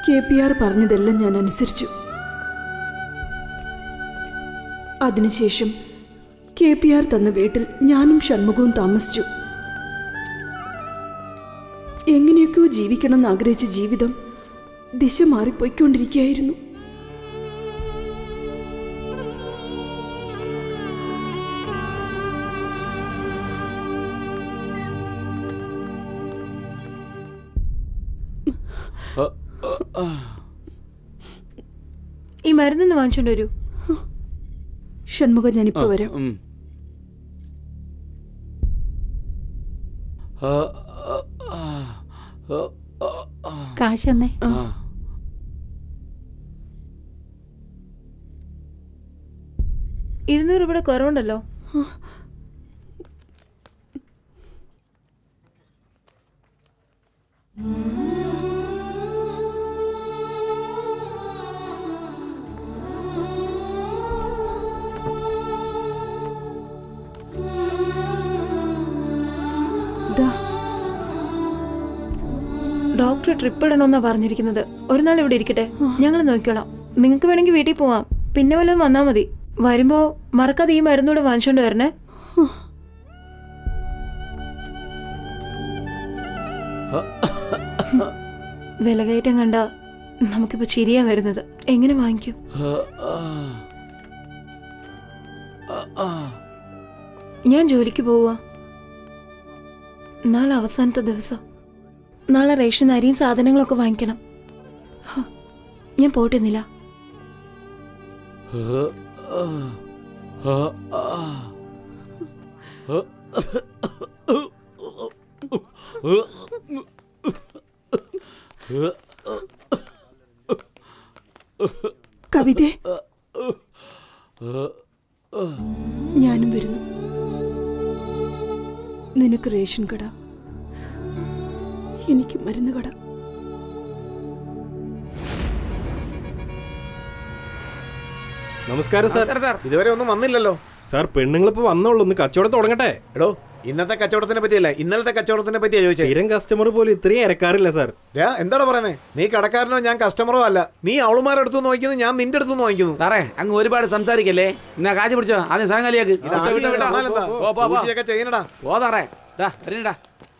K P R പറഞ്ഞതെല്ലാം ഞാൻ അനുസരിച്ചു അതിനുശേഷം കെ പി ആർ തന്ന വീട്ടിൽ ഞാനും ഷൺമുഖവും താമസിച്ചു എങ്ങനെയൊക്കെയോ ജീവിക്കണമെന്ന് ആഗ്രഹിച്ച ജീവിതം ദിശ മാറിപ്പോയിക്കൊണ്ടിരിക്കുകയായിരുന്നു ഈ മരുന്നൊന്ന് വാങ്ങിച്ചോണ്ട് വരൂ ഷൺമുഖ ഞാനിപ്പോ വരാം ഉം. ആ, ആ, ആ, ആ, ആ, ആ. കാശെന്നേ ആ. ഇരുന്നൂറ് രൂപയുടെ കുറവുണ്ടല്ലോ ദാ ഡോക്ടർ ട്രിപ്പ് ഇടണമെന്നാ പറഞ്ഞിരിക്കുന്നത് ഒരു നാൾ ഇവിടെ ഇരിക്കട്ടെ ഞങ്ങൾ നോക്കിക്കോളാം നിങ്ങൾക്ക് വേണമെങ്കിൽ വീട്ടിൽ പോവാം പിന്നെ വല്ലതും വന്നാ മതി വരുമ്പോ മറക്കാതെ ഈ മരുന്നൂടെ വാങ്ങിച്ചോണ്ട് വരണേ വിലകയറ്റം കണ്ട നമുക്കിപ്പോ ചിരിയാ വരുന്നത് എങ്ങനെ വാങ്ങിക്കും ആ, ആ. ആ, ആ. ഞാൻ ജോലിക്ക് പോവുക നാളെ അവസാനത്തെ ദിവസം നാളെ റേഷൻ അരിയും സാധനങ്ങളൊക്കെ വാങ്ങിക്കണം ഹ, ഞാൻ പോട്ടെന്നില്ല ആ, ആ. ആ, ആ. ആ. കവിതേ ഞാനും വരുന്നു നിനക്ക് റേഷൻ കട എനിക്ക് മരുന്ന് കട നമസ്കാരം സാർ ഇതുവരെ ഒന്നും വന്നില്ലല്ലോ സാർ പെണ്ണുങ്ങളിപ്പോ വന്നോളൂ ഒന്ന് കച്ചവടം തുടങ്ങട്ടെ എടോ ഇന്നത്തെ കച്ചവടത്തിനെ പറ്റിയല്ല ഇന്നലത്തെ കച്ചവടത്തിനെ പറ്റിയാ ചോദിച്ചേ സ്ഥിരം കസ്റ്റമർ പോലും ഇത്രയും ഇരക്കാറില്ല സാർ ഡാ, എന്താണ് പറയുന്നത് നീ കടക്കാരനോ ഞാൻ കസ്റ്റമറോ അല്ല നീ അവളുമാരുടെ അടുത്ത് നോക്കുന്നു ഞാൻ നിന്റെ അടുത്ത് നോക്കുന്നു സാറേ അങ്ങ് ഒരുപാട് സംസാരിക്കല്ലേ എന്നാ കാശ് പിടിച്ചോ ആദ്യം സാധനം കാലിയാക്ക് ഇത് ആദ്യം വന്നാലെന്താ? പോ, പോ, പോ. സൂചിയൊക്കെ ചെയ്യണടാ പോ സാറേ ദാ വരണടാ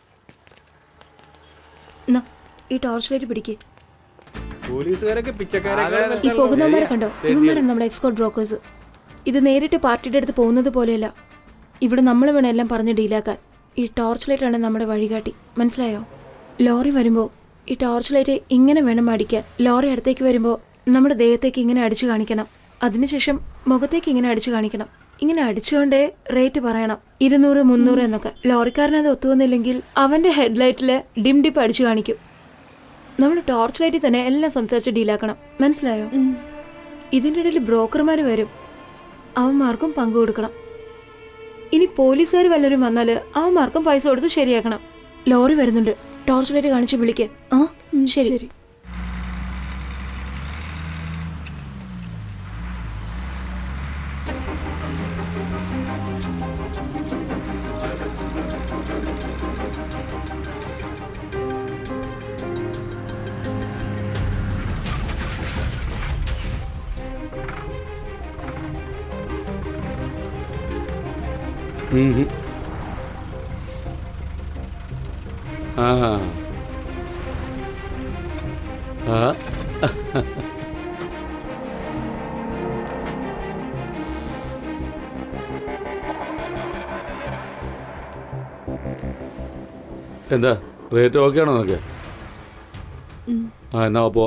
എന്നാ, ഈ ടോർച്ച് ലൈറ്റ് പിടിക്കേ പോലീസുകാരൊക്കെ അതെ, പിച്ചക്കാരൊക്കെ അതെ. ഈ പോകുന്നവന്മാരെ കണ്ടോ ഇവന്മാരാണ് നമ്മുടെ എക്സ്പോർട്ട് ബ്രോക്കേഴ്സ് ഇത് നേരിട്ട് പാർട്ടിയുടെ അടുത്ത് പോകുന്നത് പോലെയല്ല ഇവിടെ നമ്മൾ വേണം എല്ലാം പറഞ്ഞ് ഡീലാക്കാൻ ഈ ടോർച്ച് ലൈറ്റ് ആണ് നമ്മുടെ വഴികാട്ടി മനസ്സിലായോ ലോറി വരുമ്പോൾ ഈ ടോർച്ച് ലൈറ്റ് ഇങ്ങനെ വേണം അടിക്കാൻ ലോറി അടുത്തേക്ക് വരുമ്പോൾ നമ്മുടെ ദേഹത്തേക്ക് ഇങ്ങനെ അടിച്ചു കാണിക്കണം അതിനുശേഷം മുഖത്തേക്ക് ഇങ്ങനെ അടിച്ചു കാണിക്കണം ഇങ്ങനെ അടിച്ചുകൊണ്ടേ റേറ്റ് പറയണം ഇരുന്നൂറ് മുന്നൂറ് എന്നൊക്കെ ലോറിക്കാരൻ അത് ഒത്തുവന്നില്ലെങ്കിൽ അവന്റെ ഹെഡ്ലൈറ്റിൽ ഡിം ഡിപ്പ് അടിച്ചു കാണിക്കും നമ്മൾ ടോർച്ച് ലൈറ്റിൽ തന്നെ എല്ലാം സംസാരിച്ച് ഡീലാക്കണം മനസ്സിലായോ ഇതിൻ്റെ ഇടയിൽ ബ്രോക്കർമാർ വരും അവന്മാർക്കും പങ്കു കൊടുക്കണം ഇനി പോലീസുകാർ വല്ലവരും വന്നാൽ അവന്മാർക്കും പൈസ കൊടുത്ത് ശരിയാക്കണം ലോറി വരുന്നുണ്ട് ടോർച്ച് ലൈറ്റ് കാണിച്ച് വിളിക്ക് ആ ശരി ശരി ഉം ഹും. ആ ആ എന്താ റേറ്റ് ഓക്കെ ആണോ നിനക്ക് ആ എന്നാ പോ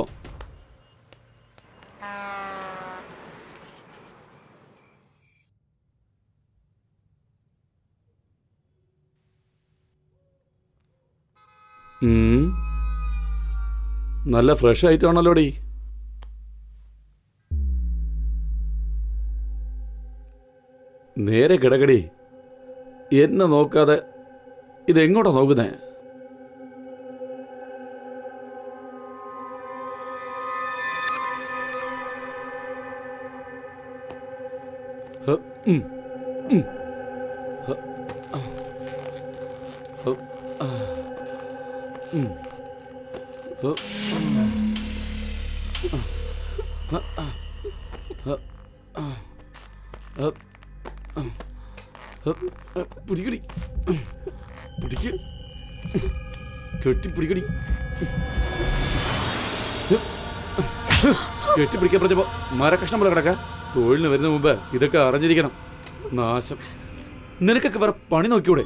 ഉം. നല്ല ഫ്രഷ് ആയിട്ടാണല്ലോടി നേരെ കിടക്കടി എന്നെ നോക്കാതെ ഇതെങ്ങോട്ടാ നോക്കുന്നേ ഹ, ഉം, ഉം. ഹ, ആ. ഹ, ആ. ഉം. ഹ, പിടിക്കടി പിടിക്ക് കെട്ടി പിടിക്കടി കെട്ടി പിടിക്കാൻ പറഞ്ഞപ്പോ മരക്കഷ്ണം പോലെ കിടക്ക തൊഴിലിന് വരുന്ന മുമ്പ് ഇതൊക്കെ അറിഞ്ഞിരിക്കണം നാശം നിനക്കൊക്കെ വേറെ പണി നോക്കിയൂടെ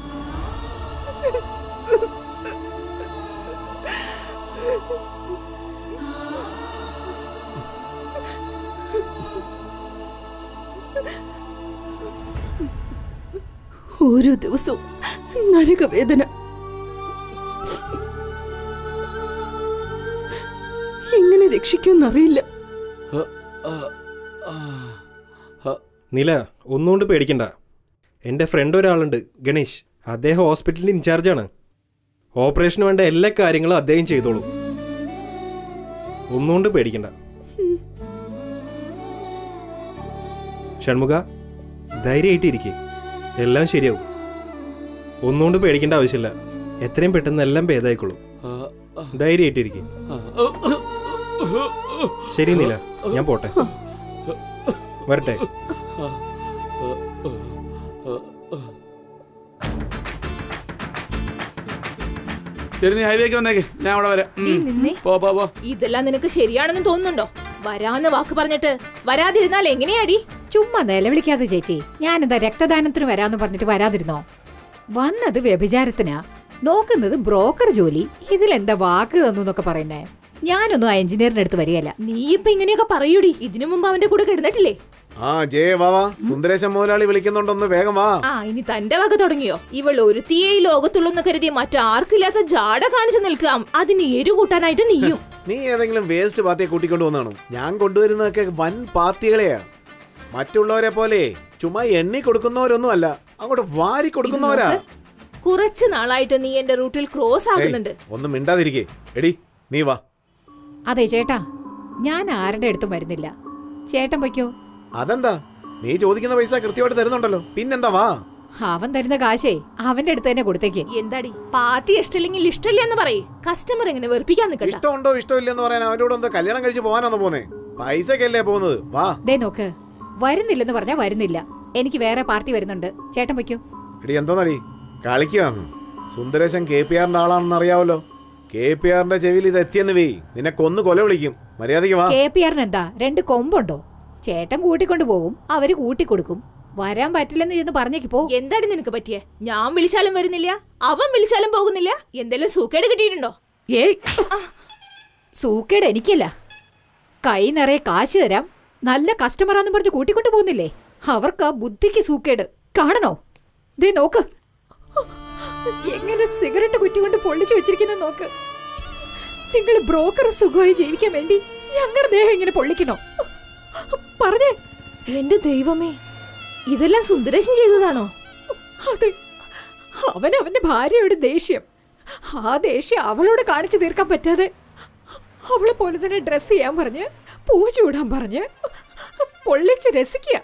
ഓരോ ദിവസവും നരകവേദന എങ്ങനെ രക്ഷിക്കുമെന്നറിയില്ല നില ഒന്നുകൊണ്ട് പേടിക്കണ്ട എൻ്റെ ഫ്രണ്ട് ഒരാളുണ്ട് ഗണേഷ് അദ്ദേഹം ഹോസ്പിറ്റലിൻ്റെ ഇൻചാർജാണ് ഓപ്പറേഷന് വേണ്ട എല്ലാ കാര്യങ്ങളും അദ്ദേഹം ചെയ്തോളൂ ഒന്നുകൊണ്ട് പേടിക്കണ്ട ഷൺമുഖ ധൈര്യമായിട്ടിരിക്കെ എല്ലാം ശരിയാവും ഒന്നുകൊണ്ട് പേടിക്കേണ്ട ആവശ്യമില്ല എത്രയും പെട്ടെന്ന് എല്ലാം ഭേദമായിക്കോളും ധൈര്യമായിട്ടിരിക്കെ ശരി നീല ഞാൻ പോട്ടെ വരട്ടെ ശരി നീ ഹൈവേക്ക് വന്നേക്ക് ഞാൻ അവിടെ വരാം ഉം. നിന്നെ. പോ പോ പോ ഇതെല്ലാം നിനക്ക് ശരിയാണെന്ന് തോന്നുന്നുണ്ടോ വരാന്ന് വാക്ക് പറഞ്ഞിട്ട് വരാതിരുന്നാൽ എങ്ങനെയാടി ചുമ്മാ നിലവിളിക്കാതെ ചേച്ചി ഞാനെന്താ രക്തദാനത്തിന് വരാന്ന് പറഞ്ഞിട്ട് വരാതിരുന്നോ വന്നത് വ്യഭിചാരത്തിനാ നോക്കുന്നത് ബ്രോക്കർ ജോലി ഇതിലെന്താ വാക്ക് തന്നു എന്നൊക്കെ പറയുന്നേ ഞാനൊന്നും ആ എഞ്ചിനീയറിന്റെ അടുത്ത് വരികയല്ല നീ ഇപ്പൊ ഇങ്ങനെയൊക്കെ പറയൂടി ഇതിനു മുമ്പ് അവന്റെ കൂടെ കിടന്നിട്ടില്ലേ ആ ജയ വാ വാ സുന്ദരേശൻ മുതലാളി വിളിക്കുന്നുണ്ടൊന്ന് വേഗം വാ ആ ഇനി തന്റെ വക തുടങ്ങിയോ ഇവൾ ഒരുത്തിയെ ഈ ലോകത്തുള്ളൂന്ന് കരുതി മറ്റാർക്കില്ലാത്ത ജാട കാണിച്ചു നിൽക്കാം അതിന് എരു കൂട്ടാനായിട്ട് നീയും നീ ഏതെങ്കിലും വേസ്റ്റ് പാർട്ടിയെ കൂട്ടിക്കൊണ്ട് വന്നാണോ ഞാൻ കൊണ്ടുവരുന്നതൊക്കെ വൻ പാർട്ടികളെയാ മറ്റുള്ളവരെ പോലെ ചുമ്മാ എണ്ണി കൊടുക്കുന്നവരൊന്നും അല്ല അങ്ങോട്ട് വാരി കൊടുക്കുന്നവരാ നോക്ക്. കുറച്ച് നാളായിട്ട് നീ എന്റെ റൂട്ടിൽ ക്രോസ് ഏയ്, ആകുന്നുണ്ട് ഒന്നും മിണ്ടാതിരിക്കേ എടി നീ വാ അതെ ചേട്ടാ ഞാൻ ആരുടെ അടുത്തും വരുന്നില്ല ചേട്ടൻ പൊയ്ക്കോ അതെന്താ നീ ചോദിക്കുന്ന പൈസ കൃത്യമായിട്ട് തരുന്നുണ്ടല്ലോ പിന്നെന്താ വാ അവൻ തരുന്ന കാശേ അവന്റെ അടുത്ത് തന്നെ കൊടുത്തേക്ക് എന്താടി പാർട്ടി ഇഷ്ടമില്ലെങ്കിൽ ഇഷ്ടമില്ല എന്ന് പറയേ കസ്റ്റമർ എങ്ങനെ വെറുപ്പിക്കാൻ നിൽക്കണ്ട ഇഷ്ടമുണ്ടോ ഇഷ്ടമില്ലെന്ന് പറയാൻ അവരോട് എന്തോ കല്യാണം കഴിച്ച് പോകാനാണോ പോന്നെ പൈസക്കല്ലേ പോകുന്നത് വാ ദേ നോക്ക് വരുന്നില്ലെന്ന് പറഞ്ഞാ വരുന്നില്ല എനിക്ക് വേറെ പാർട്ടി വരുന്നുണ്ട് ചേട്ടൻ പൊയ്ക്കോ എടി എന്തോന്നടി കളിക്കുകയാണ് സുന്ദരേശൻ കെ പി ആറിന്റെ ആളാണെന്ന് അറിയാവല്ലോ കെ പി ആറിന്റെ ചെവിയിൽ ഇത് എത്തിയെന്ന് വേ നിന്നെ കൊന്നു കൊല വിളിക്കും മര്യാദയ്ക്ക് വാ കെ പി ആറിന് എന്താ രണ്ട് കൊമ്പുണ്ടോ ചേട്ടൻ കൂട്ടിക്കൊണ്ടു പോകും അവര് കൂട്ടിക്കൊടുക്കും വരാൻ പറ്റില്ലെന്ന് ചെന്ന് പറഞ്ഞേക്ക് പോ എന്താടി നിനക്ക് പറ്റിയേ ഞാൻ വിളിച്ചാലും വരുന്നില്ല അവൻ വിളിച്ചാലും പോകുന്നില്ല എന്തെങ്കിലും സൂക്കേട് കിട്ടിയിട്ടുണ്ടോ ഏയ് സൂക്കേട് എനിക്കല്ല കൈ നിറയെ കാശ് തരാം നല്ല കസ്റ്റമറാന്ന് പറഞ്ഞ് കൂട്ടിക്കൊണ്ടു പോകുന്നില്ലേ അവർക്ക് ബുദ്ധിക്ക് സൂക്കേട് കാണണോ ദേ നോക്ക് എങ്ങനെ സിഗരറ്റ് കുറ്റി കൊണ്ട് പൊള്ളിച്ചു വെച്ചിരിക്കുന്ന നോക്ക് നിങ്ങൾ ബ്രോക്കർ സുഖമായി ജീവിക്കാൻ വേണ്ടി ഞങ്ങളുടെ ദേഹം ഇങ്ങനെ പൊള്ളിക്കണോ പറഞ്ഞേ എന്റെ ദൈവമേ ഇതെല്ലാം സുന്ദരേശൻ ചെയ്തതാണോ അതെ അവൻ അവന്റെ ഭാര്യയുടെ ദേഷ്യം ആ ദേഷ്യം അവളോട് കാണിച്ചു തീർക്കാൻ പറ്റാതെ അവളെ പോലെ തന്നെ ഡ്രസ് ചെയ്യാൻ പറഞ്ഞ് പൂ ചൂടാൻ പറഞ്ഞ് പൊള്ളിച്ച് രസിക്കുക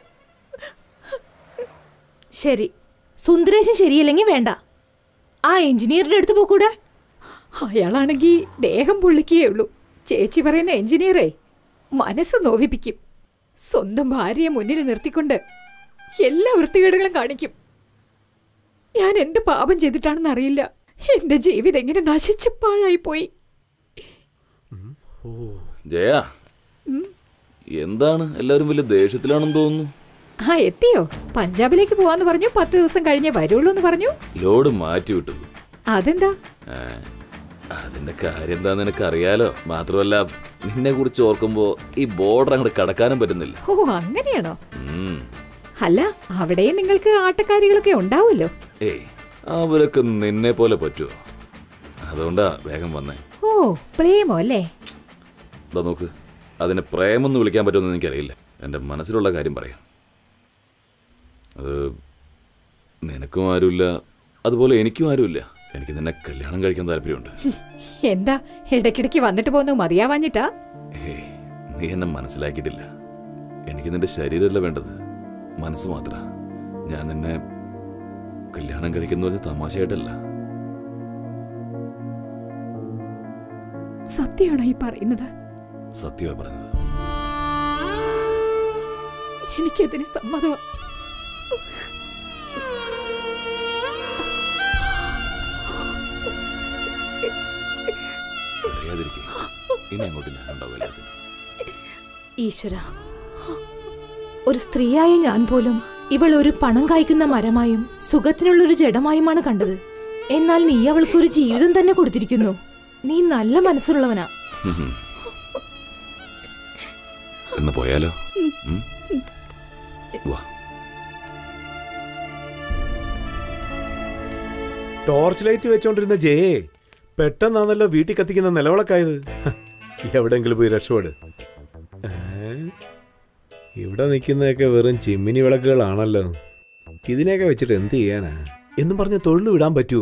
ശരി സുന്ദരേശൻ ശരിയല്ലെങ്കിൽ വേണ്ട ആ എഞ്ചിനീയറുടെ അടുത്ത് പോക്കൂടെ അയാളാണെങ്കിൽ ദേഹം പൊള്ളിക്കുകയേ ഉള്ളൂ ചേച്ചി പറയുന്ന എഞ്ചിനീയറെ മനസ്സ് നോവിപ്പിക്കും സ്വന്തം ഭാര്യയെ മുന്നിൽ നിർത്തിക്കൊണ്ട് എല്ലാ വൃത്തികേടുകളും കാണിക്കും ഞാൻ എന്ത് പാപം ചെയ്തിട്ടാണെന്ന് അറിയില്ല എന്റെ ജീവിതം എങ്ങനെ നശിച്ച് പാഴായി പോയി ജയ എന്താണ് എല്ലാവരും വലിയ ദേഷ്യത്തിലാണെന്ന് തോന്നുന്നു ആ എത്തിയോ പഞ്ചാബിലേക്ക് പോവാന്ന് പറഞ്ഞു പത്ത് ദിവസം കഴിഞ്ഞേ വരുള്ളൂ എന്ന് പറഞ്ഞു ലോഡ് മാറ്റി വിട്ടു അതെന്താ ഏ, അതിന്റെ കാര്യം എന്താന്ന് നിനക്ക് അറിയാലോ മാത്രമല്ല നിന്നെ കുറിച്ച് ഓർക്കുമ്പോ ഈ ബോർഡർ അങ്ങോട്ട് കടക്കാനും പറ്റുന്നില്ല ഓ അങ്ങനെയാണോ ഉം. അല്ല അവിടെയും നിങ്ങൾക്ക് ആട്ടക്കാരികളൊക്കെ ഉണ്ടാവുമല്ലോ ഏയ് അവരൊക്കെ നിന്നെ പോലെ പറ്റുമോ അതുകൊണ്ടാ വേഗം വന്നേ ഓ പ്രേമോ അല്ലേ ഇതാ നോക്ക് അതിനെ പ്രേമെന്ന് വിളിക്കാൻ പറ്റുമെന്ന് എനിക്കറിയില്ല എൻ്റെ മനസ്സിലുള്ള കാര്യം പറയാം അത് നിനക്കും ആരുമില്ല അതുപോലെ എനിക്കും ആരുമില്ല എനിക്ക് നിന്നെ കല്യാണം കഴിക്കാൻ താല്പര്യമുണ്ട് എന്താ ഇടയ്ക്കിടയ്ക്ക് വന്നിട്ട് പോകുന്നത് മതിയാവാഞ്ഞിട്ടാ ഏയ് നീ എന്നെ മനസ്സിലാക്കിയിട്ടില്ല എനിക്ക് നിന്റെ ശരീരമല്ല വേണ്ടത് മനസ്സ് മാത്ര ഞാൻ നിന്നെ കല്യാണം കഴിക്കുന്ന തമാശയായിട്ടല്ല സത്യമാണോ ഈ പറയുന്നത് സത്യമാണ് പറഞ്ഞത് എനിക്കതിന് സമ്മതമാ അറിയാതിരിക്കേ ഇനി അങ്ങോട്ട് ഞാനുണ്ടാവും എല്ലാത്തിനും ഈശ്വര ഒരു സ്ത്രീയായ ഞാൻ പോലും ഇവൾ ഒരു പണം കായ്ക്കുന്ന മരമായും സുഖത്തിനുള്ളൊരു ജഡമായുമാണ് കണ്ടത് എന്നാൽ നീ അവൾക്കൊരു ജീവിതം തന്നെ കൊടുത്തിരിക്കുന്നു നീ നല്ല മനസ്സുള്ളവനാ ഉം. എന്ന് പോയാലോ ഉം? വാ ടോർച്ച് ലൈറ്റ് വെച്ചോണ്ടിരുന്ന ജയേ പെട്ടെന്നാണല്ലോ വീട്ടിൽ കത്തിക്കുന്ന നിലവിളക്കായത് ഹ, എവിടെങ്കിലും പോയി രക്ഷപ്പെട് ഏ? ഇവിടെ നിൽക്കുന്നതൊക്കെ വെറും ചിമ്മിനി വിളക്കുകളാണല്ലോ ഇതിനെയൊക്കെ വെച്ചിട്ട് എന്ത് ചെയ്യാനാ എന്നും പറഞ്ഞ് തൊഴിൽ വിടാൻ പറ്റുമോ